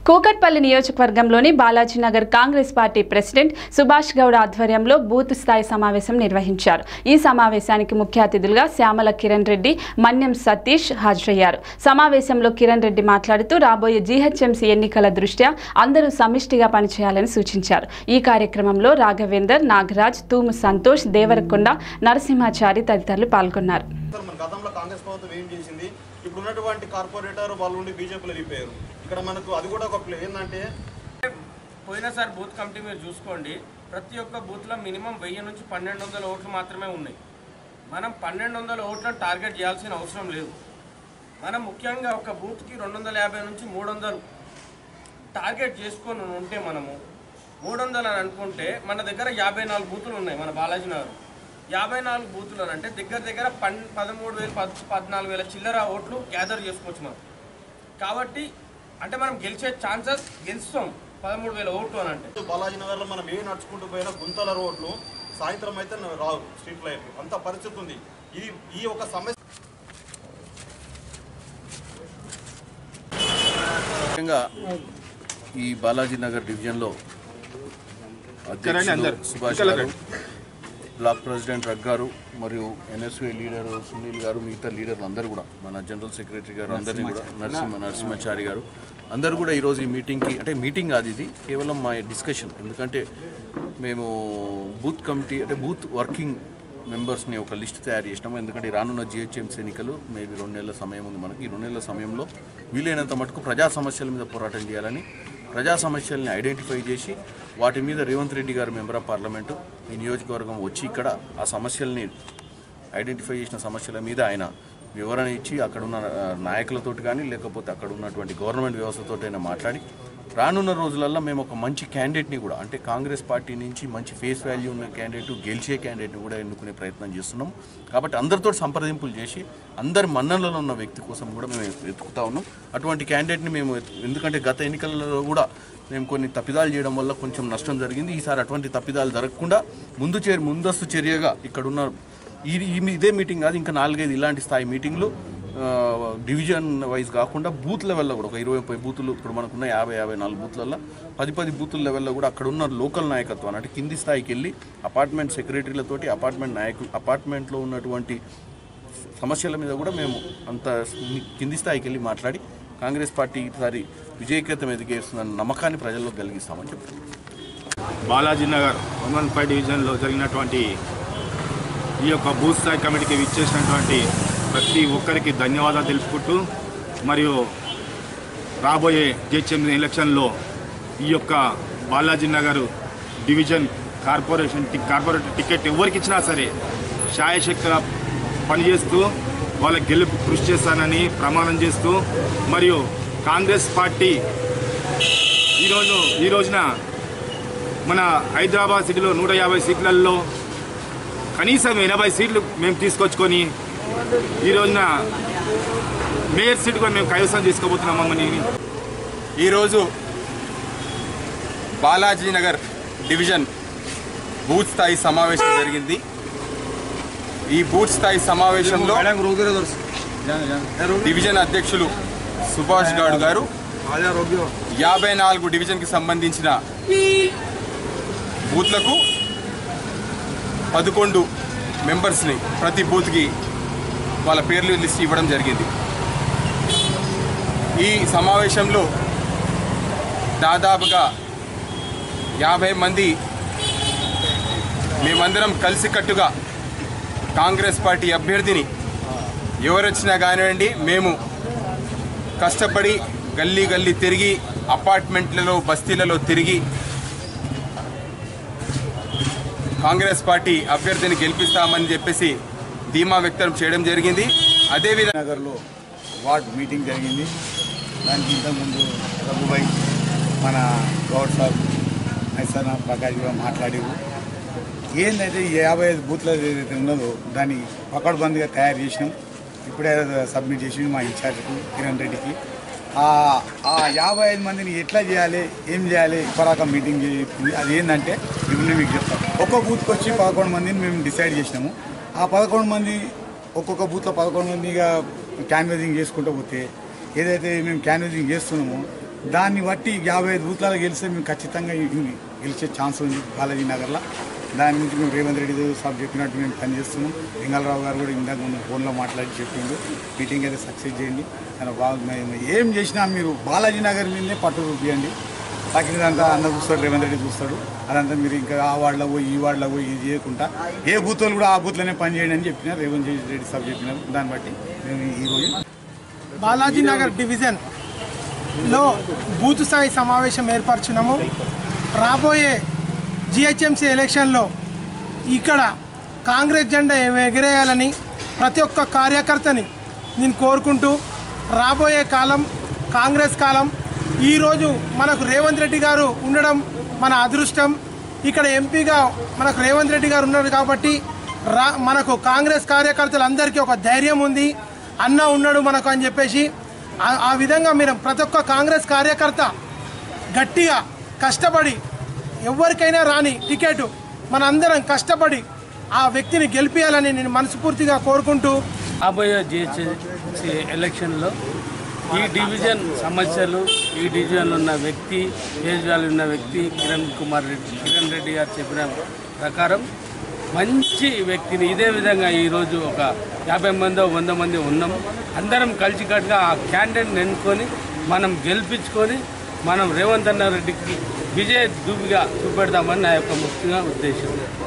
కూకట్పల్లి నియోజకవర్గంలోని Balajinagar Congress party president Subhash Goud ఆధ్వర్యంలో booth స్థాయి సమావేశం నిర్వహించారు ఈ సమావేశానికి ముఖ్య అతిథులుగా శ్యామల కిరణ్ రెడ్డి మన్యం సతీష్ హాజరయ్యారు సమావేశంలో కిరణ్ రెడ్డి మాట్లాడుతూ రాబోయే జీహెచ్ఎంసీ ఎన్నికల దృష్ట్యా అందరూ సమిష్టిగా పనిచేయాలని సూచించారు ఈ కార్యక్రమంలో రాఘవేందర్ నాగరాజ్ తూము సంతోష్ దేవరకొండ నరసింహాచారి తదితరులు పాల్గొన్నారు సార్ మన గతంలో కాంగ్రెస్ ప్రభుత్వం ఏం చేసింది ఇప్పుడు ఉన్నటువంటి కార్పొరేటర్ వాళ్ళు ఉండి బీజేపీలో వెళ్ళిపోయారు ఇక్కడ మనకు అది కూడా ఒక ప్లే ఏంటంటే పోయినసారి బూత్ కమిటీ మీరు చూసుకోండి ప్రతి ఒక్క బూత్లో మినిమం వెయ్యి నుంచి పన్నెండు వందల ఓట్లు మాత్రమే ఉన్నాయి మనం పన్నెండు వందల ఓట్లను టార్గెట్ చేయాల్సిన అవసరం లేదు మనం ముఖ్యంగా ఒక బూత్కి రెండు వందల యాభై నుంచి మూడు వందలు టార్గెట్ చేసుకొని ఉంటే మనము మూడు వందలు అని అనుకుంటే మన దగ్గర యాభై నాలుగు బూతులు ఉన్నాయి మన బాలాజీ నగర్ యాభై నాలుగు బూతులు అని అంటే దగ్గర దగ్గర పన్ పదమూడు వేలు పద్ పద్నాలుగు వేల చిల్లర ఓట్లు గ్యాదర్ చేసుకోవచ్చు మనం కాబట్టి అంటే మనం గెలిచే ఛాన్సెస్ గెలుస్తాం పదమూడు వేల ఓట్లు అని అంటే బాలాజీ నగర్లో మనం ఏ నడుచుకుంటూ పోయినా గుంతల రోడ్లు సాయంత్రం అయితే రావు స్ట్రీట్ లైట్లు అంత పరిస్థితి ఉంది ఇది ఈ ఒక సమస్య ముఖ్యంగా ఈ బాలాజీ నగర్ డివిజన్లో అధ్యక్షులు సుభాష్ గారు బ్లాక్ ప్రెసిడెంట్ రగ్ గారు మరియు ఎన్ఎస్ఏ లీడర్ సునీల్ గారు మిగతా లీడర్లు అందరూ కూడా మన జనరల్ సెక్రటరీ గారు అందరినీ కూడా నరసింహ నరసింహాచారి గారు అందరూ కూడా ఈరోజు ఈ మీటింగ్కి అంటే మీటింగ్ కాదు ఇది కేవలం మా డిస్కషన్ ఎందుకంటే మేము బూత్ కమిటీ అంటే బూత్ వర్కింగ్ మెంబర్స్ని ఒక లిస్ట్ తయారు చేసినాము ఎందుకంటే రానున్న జిహెచ్ఎంసీ ఎన్నికలు మేబీ రెండు నెలల సమయం ఉంది మనకి ఈ రెండు నెలల సమయంలో వీలైనంత మటుకు ప్రజా సమస్యల మీద పోరాటం చేయాలని ప్రజా సమస్యల్ని ఐడెంటిఫై చేసి వాటి మీద రేవంత్ రెడ్డి గారు మెంబర్ ఆఫ్ పార్లమెంటు ఈ నియోజకవర్గం వచ్చి ఇక్కడ ఆ సమస్యల్ని ఐడెంటిఫై చేసిన సమస్యల మీద ఆయన వివరణ ఇచ్చి అక్కడ ఉన్న ఆ, నాయకులతోటి కానీ లేకపోతే అక్కడ ఉన్నటువంటి గవర్నమెంట్ వ్యవస్థతోటైనా మాట్లాడి రానున్న రోజులల్లో మేము ఒక మంచి క్యాండిడేట్ని కూడా అంటే కాంగ్రెస్ పార్టీ నుంచి మంచి ఫేస్ వాల్యూ ఉన్న క్యాండిడేట్ గెలిచే క్యాండిడేట్ని కూడా ఎన్నుకునే ప్రయత్నం చేస్తున్నాం కాబట్టి అందరితో సంప్రదింపులు చేసి అందరి మన్ననలో ఉన్న వ్యక్తి కోసం కూడా మేము వెతుకుతా ఉన్నాం అటువంటి క్యాండిడేట్ని మేము ఎతు- ఎందుకంటే గత ఎన్నికలలో కూడా మేము కొన్ని తప్పిదాలు చేయడం వల్ల కొంచెం నష్టం జరిగింది ఈసారి అటువంటి తప్పిదాలు జరగకుండా ముందు చే ముందస్తు చర్యగా ఇక్కడున్న ఈ ఈ మీ- ఇదే మీటింగ్ కాదు ఇంకా నాలుగైదు ఇలాంటి స్థాయి మీటింగ్లు ఆ, డివిజన్ వైజ్ కాకుండా బూత్ లెవెల్లో కూడా ఒక ఇరవై ముప్పై బూతులు ఇప్పుడు మనకున్న యాభై యాభై నాలుగు బూత్లలో పది పది బూతుల లెవెల్లో కూడా అక్కడ ఉన్న లోకల్ నాయకత్వాన్ని అంటే కింది స్థాయికి వెళ్ళి అపార్ట్మెంట్ సెక్రటరీలతోటి అపార్ట్మెంట్ నాయకులు అపార్ట్మెంట్లో ఉన్నటువంటి సమస్యల మీద కూడా మేము అంత కింది స్థాయికి వెళ్ళి మాట్లాడి కాంగ్రెస్ పార్టీ ఈసారి విజయకేతం ఎదిగేస్తున్న నమ్మకాన్ని ప్రజల్లో కలిగిస్తామని చెప్తున్నాం Balaji Nagar one one five డివిజన్లో జరిగినటువంటి ఈ యొక్క బూత్ స్థాయి కమిటీకి విచ్చేసినటువంటి ప్రతి ఒక్కరికి ధన్యవాదాలు తెలుపుకుంటూ మరియు రాబోయే జిహెచ్ఎంసీ ఎలక్షన్లో ఈ యొక్క బాలాజీ నగర్ డివిజన్ కార్పొరేషన్ టి- కార్పొరేటర్ టికెట్ ఎవరికి ఇచ్చినా సరే శాయశక్తిగా పనిచేస్తూ వాళ్ళ గెలుపు కృషి చేస్తానని ప్రమాణం చేస్తూ మరియు కాంగ్రెస్ పార్టీ ఈరోజు ఈ రోజున మన హైదరాబాద్ సిటీలో నూట యాభై సీట్లలో కనీసం ఎనభై సీట్లు మేము తీసుకొచ్చుకొని ఈ రోజున మేయర్ సీట్ కూడా మేము కైవసం చేసుకోబోతున్నాం మమ్మల్ని ఈరోజు బాలాజీ నగర్ డివిజన్ బూత్ స్థాయి సమావేశం జరిగింది ఈ బూత్ స్థాయి సమావేశంలో డివిజన్ అధ్యక్షులు సుభాష్ గౌడ్ గారు యాభై నాలుగు డివిజన్కి సంబంధించిన బూత్లకు పదకొండు మెంబర్స్ని ప్రతి బూత్కి వాళ్ళ పేర్లు లిస్ట్ ఇవ్వడం జరిగింది ఈ సమావేశంలో దాదాపుగా యాభై మంది మేమందరం కలిసికట్టుగా కాంగ్రెస్ పార్టీ అభ్యర్థిని ఎవరొచ్చినా కానివ్వండి మేము కష్టపడి గల్లీ గల్లీ తిరిగి అపార్ట్మెంట్లలో బస్తీలలో తిరిగి కాంగ్రెస్ పార్టీ అభ్యర్థిని గెలిపిస్తామని చెప్పేసి ధీమా వ్యక్తం చేయడం జరిగింది అదేవిధంగా నగర్లో వార్డ్ మీటింగ్ జరిగింది దానికి ఇంతకుముందు రఘుబాయ్ మన గౌడ్ సాబ్ ఐసానా ప్రకాష్ కూడా మాట్లాడారు ఏంటంటే ఈ యాభై ఐదు బూత్లు ఏదైతే ఉన్నదో దాన్ని పకడ్బందీగా తయారు చేసినాం ఇప్పుడే సబ్మిట్ చేసి మా ఇన్ఛార్జ్కి కిరణ్ రెడ్డికి ఆ ఆ యాభై ఐదు మందిని ఎట్లా చేయాలి ఏం చేయాలి ఇప్పటిదాకా మీటింగ్ చెప్పింది అది ఏంటంటే ఇప్పుడు నేను మీకు చెప్తాను ఒక్కో బూత్కి వచ్చి పదకొండు మందిని మేము డిసైడ్ చేసినాము ఆ పదకొండు మంది ఒక్కొక్క బూత్లో పదకొండు మందిగా క్యాన్వసింగ్ చేసుకుంటూ పోతే ఏదైతే మేము క్యాన్వసింగ్ చేస్తున్నామో దాన్ని బట్టి యాభై ఐదు బూత్లలో గెలిస్తే మేము ఖచ్చితంగా ఇ- గెలిచే ఛాన్స్ ఉంది బాలాజీ నగర్లో దాని నుంచి మేము రేవంత్ రెడ్డి సాబ్ చెప్పినట్టు మేము పనిచేస్తున్నాం లింగాలరావు గారు కూడా ఇందాక ముందు ఫోన్లో మాట్లాడి చెప్పిండు మీటింగ్ అయితే సక్సెస్ చేయండి చాలా బాగా మేము ఏం చేసినా మీరు బాలాజీ నగర్ మీదనే పట్టు చూపించండి తగ్గినదంతా అన్న చూస్తాడు రేవంత్ రెడ్డి చూస్తాడు అదంతా మీరు ఇంకా ఆ వార్డులో పోయి ఈ వార్డులో పోయి ఇది చేయకుండా ఏ బూత్లు కూడా ఆ బూత్లోనే పని చేయండి అని చెప్పినారు రేవంత్ రెడ్డి సాబ్ చెప్పినారు దాన్ని బట్టి మేము ఈరోజు బాలాజీ నగర్ డివిజన్ లో బూత్ స్థాయి సమావేశం ఏర్పరచున్నాము రాబోయే జిహెచ్ఎంసీ ఎలక్షన్లో ఇక్కడ కాంగ్రెస్ జెండా ఎగరేయాలని ప్రతి ఒక్క కార్యకర్తని నేను కోరుకుంటూ రాబోయే కాలం కాంగ్రెస్ కాలం ఈరోజు మనకు రేవంత్ రెడ్డి గారు ఉండడం మన అదృష్టం ఇక్కడ ఎంపీగా మనకు రేవంత్ రెడ్డి గారు ఉన్నారు కాబట్టి రా మనకు కాంగ్రెస్ కార్యకర్తలందరికీ ఒక ధైర్యం ఉంది అన్న ఉన్నాడు మనకు అని చెప్పేసి ఆ- ఆ విధంగా మీరు ప్రతి ఒక్క కాంగ్రెస్ కార్యకర్త గట్టిగా కష్టపడి ఎవరికైనా రాని టికెట్ మనందరం కష్టపడి ఆ వ్యక్తిని గెలిపించాలని నేను మనస్ఫూర్తిగా కోరుకుంటూ రాబోయే జిహెచ్ఎంసీ ఎలక్షన్లో ఈ డివిజన్ సమస్యలు ఈ డివిజన్లో ఉన్న వ్యక్తి కేజ్రీవాల్ ఉన్న వ్యక్తి కిరణ్ కుమార్ రెడ్డి కిరణ్ రెడ్డి గారు చెప్పిన ప్రకారం మంచి వ్యక్తిని ఇదే విధంగా ఈరోజు ఒక యాభై మందో వంద మంది ఉన్నాం అందరం కలిసికట్టుగా ఆ క్యాండిడేట్ని ఎన్నుకొని మనం గెలిపించుకొని మనం రేవంత్ అన్న రెడ్డికి విజయ దూబిగా చూపెడదామని నా యొక్క ముఖ్యంగా ఉద్దేశం